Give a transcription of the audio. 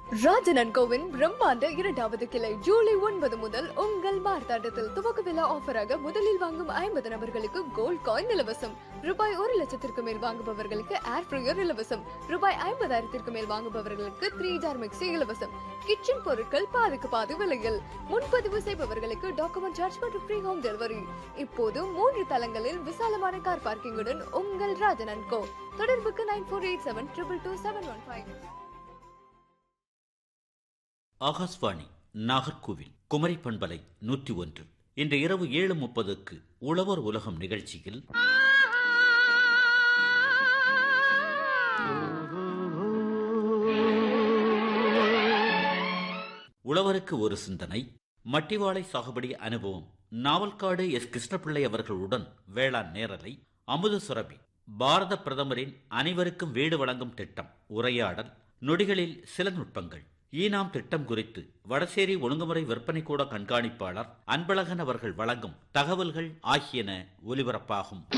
ராஜனன் CoWIN பிரம்மாண்ட இரண்டாவது கிளை ஜூலை ஒன்பது முதல் உங்கள் மார்த்தாண்டத்தில் துவக்க விழா ஆஃபராக முதலில் வாங்கும் ஐம்பது நபர்களுக்கு கோல்ட் காயின் இலவசம் ரூபாய் ஒரு லட்சத்திற்கு மேல் வாங்குபவர்களுக்கு ஏர் ஃப்ரையர் இலவசம் ரூபாய் ஐம்பதாயிரத்திற்கு மேல் வாங்குபவர்களுக்கு த்ரீ ஜார் மிக்சி இலவசம் கிச்சன் பொருட்கள் பாதிக்கு பாதி விலையில் முன்பதிவு செய்பவர்களுக்கு டாக்குமெண்ட் சார்ஜ் மற்றும் ஃப்ரீ ஹோம் டெலிவரி இப்போது மூன்று தளங்களில் விசாலமான கார் பார்க்கிங்குடன் உங்கள் ராஜனன் கோ தொடர்புக்கு nine four eight seven triple two seven one five Akashvani Nagercoil Kumari பண்பலை நூற்றி ஒன்று இன்று இரவு ஏழு முப்பதுக்கு உழவர் உலகம் நிகழ்ச்சியில் உழவருக்கு ஒரு சிந்தனை மட்டிவாழை சாகுபடி அனுபவம் நாவல்காடு எஸ் கிருஷ்ணபிள்ளை அவர்களுடன் வேளாண் நேரலை அமுத சுரபி பாரத பிரதமரின் அனைவருக்கும் வீடு வழங்கும் திட்டம் உரையாடல் நொடிகளில் சில நுட்பங்கள் ஈனாம் திட்டம் குறித்து வடசேரி ஒழுங்குமுறை விற்பனை கூட கண்காணிப்பாளர் அன்பழகன் அவர்கள் வழங்கும் தகவல்கள் ஆகியன ஒலிபரப்பாகும்